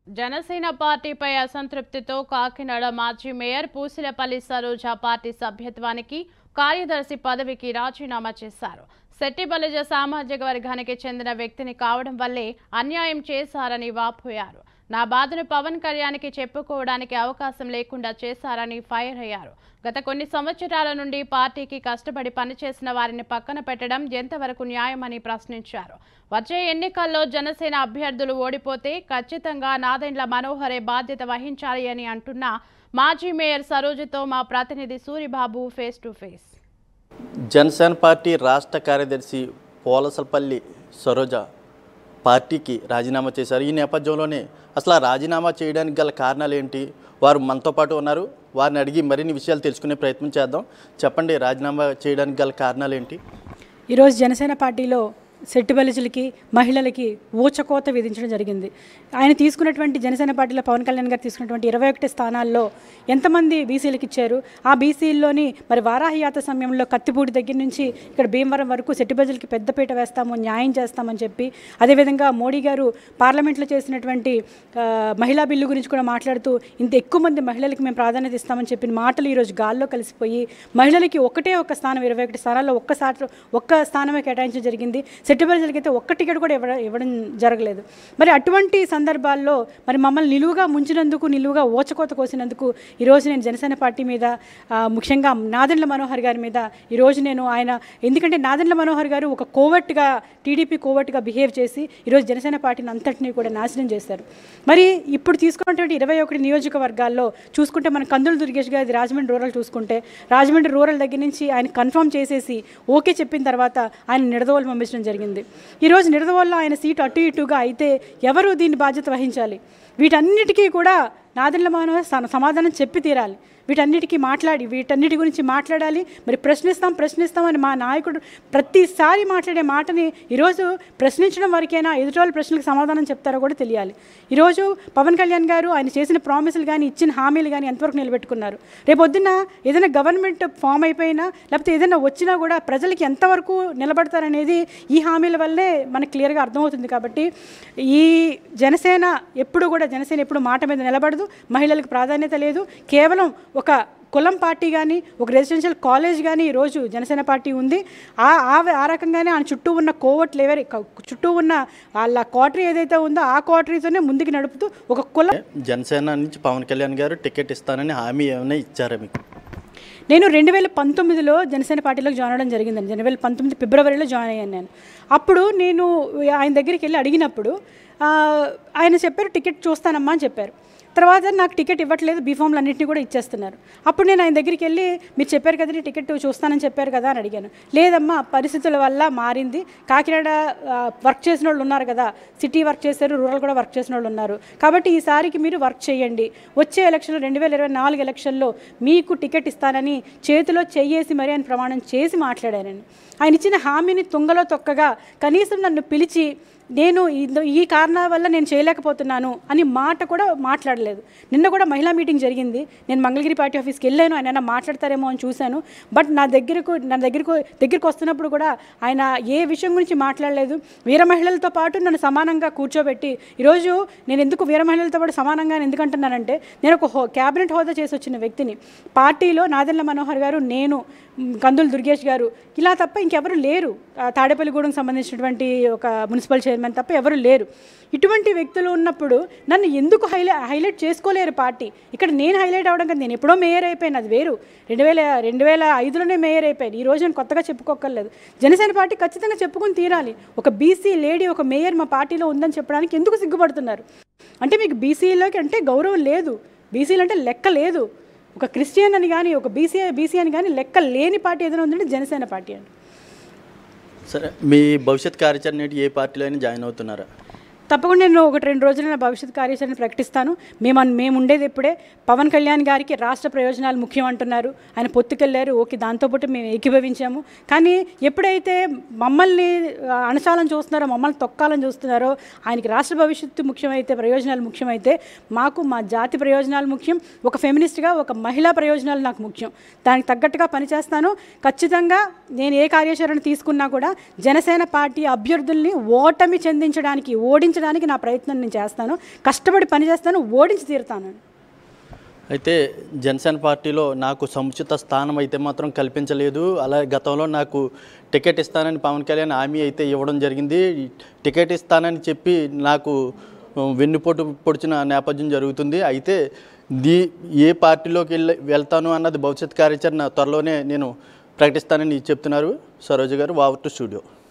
జనసేన పార్టీపై అసంతృప్తితో కాకినాడ మాజీ మేయర్ పూసిలపల్లి సరోజ పార్టీ సభ్యత్వానికి కార్యదర్శి పదవికి రాజీనామా చేశారు శెట్టి బలిజ సామాజిక వర్గానికి చెందిన వ్యక్తిని కావడం వల్లే అన్యాయం చేశారని వాపోయారు నా బాధను పవన్ కళ్యాణ్కి చెప్పుకోవడానికి అవకాశం లేకుండా చేశారని ఫైర్ అయ్యారు గత కొన్ని సంవత్సరాల నుండి పార్టీకి కష్టపడి పనిచేసిన వారిని పక్కన పెట్టడం ఎంతవరకు న్యాయమని ప్రశ్నించారు వచ్చే ఎన్నికల్లో జనసేన అభ్యర్థులు ఓడిపోతే ఖచ్చితంగా నాదెండ్ల మనోహరే బాధ్యత వహించాలి అని అంటున్న మాజీ మేయర్ సరోజతో మా ప్రతినిధి Suribabu face to face Janasena party రాష్ట్ర కార్యదర్శి పోలసలపల్లి సరోజ పార్టీకి రాజీనామా చేశారు ఈ నేపథ్యంలోనే అసలు ఆ రాజీనామా చేయడానికి గల కారణాలు ఏంటి వారు మనతో పాటు ఉన్నారు వారిని అడిగి మరిన్ని విషయాలు తెలుసుకునే ప్రయత్నం చేద్దాం చెప్పండి రాజీనామా చేయడానికి గల కారణాలు ఏంటి ఈరోజు జనసేన పార్టీలో సెట్టుబలిజులకి మహిళలకి ఊచకోత విధించడం జరిగింది ఆయన తీసుకున్నటువంటి జనసేన పార్టీలో పవన్ కళ్యాణ్ గారు తీసుకున్నటువంటి ఇరవై ఒకటి స్థానాల్లో ఎంతమంది బీసీలకు ఇచ్చారు ఆ బీసీల్లోని మరి వారాహయాత్ర సమయంలో కత్తిపూడి దగ్గర నుంచి ఇక్కడ భీమవరం వరకు సెట్టుబజులకి పెద్దపీట వేస్తాము న్యాయం చేస్తామని చెప్పి అదేవిధంగా మోడీ గారు పార్లమెంట్లో చేసినటువంటి ఆ, మహిళా బిల్లు గురించి కూడా మాట్లాడుతూ ఇంత ఎక్కువ మంది మహిళలకి మేము ప్రాధాన్యత ఇస్తామని చెప్పిన మాటలు ఈరోజు గాల్లో కలిసిపోయి మహిళలకి ఒకటే ఒక్క స్థానం ఇరవై ఒకటి స్థానాల్లో ఒక్క స్థానం ఒక్క స్థానమే కేటాయించడం జరిగింది సెట్టుబడిజలకి అయితే ఒక్క టికెట్ కూడా ఇవ్వడం ఇవ్వడం జరగలేదు మరి అటువంటి సందర్భాల్లో మరి మమ్మల్ని నిలువుగా ముంచినందుకు నిలువుగా ఓచకోత కోసినందుకు ఈరోజు నేను జనసేన పార్టీ మీద ఆ, ముఖ్యంగా నాదెండ్ల మనోహర్ గారి మీద ఈరోజు నేను ఆయన ఎందుకంటే నాదెండ్ల మనోహర్ గారు ఒక కోవట్గా టీడీపీ కోవట్గా బిహేవ్ చేసి ఈరోజు జనసేన పార్టీని అంతటినీ కూడా నాశనం చేశారు మరి ఇప్పుడు తీసుకున్నటువంటి ఇరవై ఒకటి నియోజకవర్గాల్లో చూసుకుంటే మన కందులు దుర్గేష్ గారి రాజమండ్రి రూరల్ చూసుకుంటే రాజమండ్రి రూరల్ దగ్గర నుంచి ఆయన కన్ఫర్మ్ చేసేసి ఓకే చెప్పిన తర్వాత ఆయన నిడదవోలు పంపించడం జరిగింది ఈరోజు నిడదవోల్లో ఆయన సీటు అటు ఇటుగా అయితే ఎవరు దీని బాధ్యత వహించాలి వీటన్నిటికీ కూడా నాదెండ్ల మనోహర్ సమ- సమాధానం చెప్పి తీరాలి వీటన్నిటికీ మాట్లాడి వీటన్నిటి గురించి మాట్లాడాలి మరి ప్రశ్నిస్తాం ప్రశ్నిస్తామని మా నాయకుడు ప్రతిసారి మాట్లాడే మాటని ఈరోజు ప్రశ్నించడం వరకైనా ఎదుటి ప్రశ్నలకు సమాధానం చెప్తారో కూడా తెలియాలి ఈరోజు పవన్ కళ్యాణ్ గారు ఆయన చేసిన ప్రామిసులు కానీ ఇచ్చిన హామీలు కానీ ఎంతవరకు నిలబెట్టుకున్నారు రేపొద్దున ఏదైనా గవర్నమెంట్ ఫామ్ అయిపోయినా లేకపోతే ఏదైనా వచ్చినా కూడా ప్రజలకి ఎంతవరకు నిలబడతారనేది ఈ హామీల వల్లే మనకు క్లియర్గా అర్థమవుతుంది కాబట్టి ఈ జనసేన ఎప్పుడు కూడా జనసేన ఎప్పుడు మాట మీద నిలబడదు మహిళలకు ప్రాధాన్యత లేదు కేవలం ఒక కులం పార్టీ కానీ ఒక రెసిడెన్షియల్ కాలేజ్ కానీ ఈరోజు జనసేన పార్టీ ఉంది ఆ ఆ ఆ రకంగానే ఆయన చుట్టూ ఉన్న కోవట్లు ఎవరి చుట్టూ ఉన్న వాళ్ళ కోటరీ ఏదైతే ఉందో ఆ కోటరీతోనే ముందుకు నడుపుతూ ఒక కులం జనసేన నుంచి పవన్ కళ్యాణ్ గారు టికెట్ ఇస్తానని హామీ ఏమైనా ఇచ్చారా మీకు నేను రెండు వేల పంతొమ్మిదిలో జనసేన పార్టీలోకి జాయిన్ అవ్వడం జరిగిందండి రెండు వేల పంతొమ్మిది ఫిబ్రవరిలో జాయిన్ అయ్యాను నేను అప్పుడు నేను ఆయన దగ్గరికి వెళ్ళి అడిగినప్పుడు ఆ, ఆయన చెప్పారు టికెట్ చూస్తానమ్మా అని చెప్పారు తర్వాత నాకు టికెట్ ఇవ్వట్లేదు బీఫామ్లు అన్నింటినీ కూడా ఇచ్చేస్తున్నారు అప్పుడు నేను ఆయన దగ్గరికి వెళ్ళి మీరు చెప్పారు కదండి టికెట్ చూస్తానని చెప్పారు కదా అని అడిగాను లేదమ్మా పరిస్థితుల వల్ల మారింది కాకినాడ ఆ, వర్క్ చేసిన వాళ్ళు ఉన్నారు కదా సిటీ వర్క్ చేశారు రూరల్ కూడా వర్క్ చేసిన వాళ్ళు ఉన్నారు కాబట్టి ఈసారికి మీరు వర్క్ చేయండి వచ్చే ఎలక్షన్లో రెండు వేల ఇరవై నాలుగు ఎలక్షన్లో మీకు టికెట్ ఇస్తానని చేతిలో చెయ్యేసి మరీ ఆయన ప్రమాణం చేసి మాట్లాడానని ఆయన ఇచ్చిన హామీని తుంగలో తొక్కగా కనీసం నన్ను పిలిచి నేను ఇంద- ఈ కారణాల వల్ల నేను చేయలేకపోతున్నాను అని మాట కూడా మాట్లాడలేదు నిన్న కూడా మహిళా మీటింగ్ జరిగింది నేను మంగళగిరి పార్టీ ఆఫీస్కి వెళ్ళాను ఆయన ఏమైనా మాట్లాడతారేమో అని చూశాను బట్ నా దగ్గరకు నా దగ్గరకు దగ్గరికి వస్తున్నప్పుడు కూడా ఆయన ఏ విషయం గురించి మాట్లాడలేదు వీర మహిళలతో పాటు నన్ను సమానంగా కూర్చోబెట్టి ఈరోజు నేను ఎందుకు వీర మహిళలతో పాటు సమానంగా ఎందుకు అంటున్నానంటే నేను ఒక హో క్యాబినెట్ హోదా చేసి వచ్చిన వ్యక్తిని పార్టీలో నాదెండ్ల మనోహర్ గారు నేను మ్, కందులు దుర్గేష్ గారు ఇలా తప్ప ఇంకెవరు లేరు ఆ, తాడేపల్లిగూడెం సంబంధించినటువంటి ఒక మున్సిపల్ చైర్మన్ తప్ప ఎవరు లేరు ఇటువంటి వ్యక్తులు ఉన్నప్పుడు నన్ను ఎందుకు హైలై హైలైట్ చేసుకోలేరు పార్టీ ఇక్కడ నేను హైలైట్ అవ్వడం కదా నేను ఎప్పుడో మేయర్ అయిపోయాను అది వేరు రెండు వేల రెండు వేల ఐదులోనే మేయర్ అయిపోయాను ఈ రోజు నేను కొత్తగా చెప్పుకోకర్లేదు జనసేన పార్టీ ఖచ్చితంగా చెప్పుకొని తీరాలి ఒక బీసీ లేడీ ఒక మేయర్ మా పార్టీలో ఉందని చెప్పడానికి ఎందుకు సిగ్గుపడుతున్నారు అంటే మీకు బీసీలోకి అంటే గౌరవం లేదు బీసీలు అంటే లెక్క లేదు ఒక క్రిస్టియన్ అని కానీ ఒక బీసీ బీసీ అని కానీ లెక్క లేని పార్టీ ఏదైనా ఉందంటే జనసేన పార్టీ అండి సరే మీ భవిష్యత్ కార్యాచరణ ఏంటి? ఏ పార్టీలో అయినా జాయిన్ అవుతున్నారా తప్పకుండా నేను ఒకటి రెండు రోజులు నా భవిష్యత్ కార్యాచరణ ప్రకటిస్తాను మేము అన్- మేము ఉండేది ఇప్పుడే పవన్ కళ్యాణ్ గారికి రాష్ట్ర ప్రయోజనాలు ముఖ్యం అంటున్నారు ఆయన పొత్తుకెళ్ళారు ఓకే దాంతోపాటు మేము ఏకీభవించాము కానీ ఎప్పుడైతే మమ్మల్ని ఆ, అణచాలని చూస్తున్నారో మమ్మల్ని తొక్కాలని చూస్తున్నారో ఆయనకి రాష్ట్ర భవిష్యత్తు ముఖ్యమైతే ప్రయోజనాలు ముఖ్యమైతే మాకు మా జాతి ప్రయోజనాలు ముఖ్యం ఒక ఫెమినిస్ట్గా ఒక మహిళా ప్రయోజనాలు నాకు ముఖ్యం దానికి తగ్గట్టుగా పనిచేస్తాను ఖచ్చితంగా నేను ఏ కార్యాచరణ తీసుకున్నా కూడా జనసేన పార్టీ అభ్యర్థుల్ని ఓటమి చెందించడానికి ఓడించ ఓడించడానికి నా ప్రయత్నం నేను చేస్తాను కష్టపడి పని చేస్తాను ఓడించి తీరుతాను అయితే జనసేన పార్టీలో నాకు సముచిత స్థానం అయితే మాత్రం కల్పించలేదు అలా గతంలో నాకు టికెట్ ఇస్తానని పవన్ కళ్యాణ్ హామీ అయితే ఇవ్వడం జరిగింది టికెట్ ఇస్తానని చెప్పి నాకు వెన్నుపోటు పొడిచిన నేపథ్యం జరుగుతుంది అయితే దీ ఏ పార్టీలోకి వెళ్ళి వెళ్తాను అన్నది భవిష్యత్ కార్యాచరణ త్వరలోనే నేను ప్రకటిస్తానని చెప్తున్నారు సరోజ గారు వావర్ టు స్టూడియో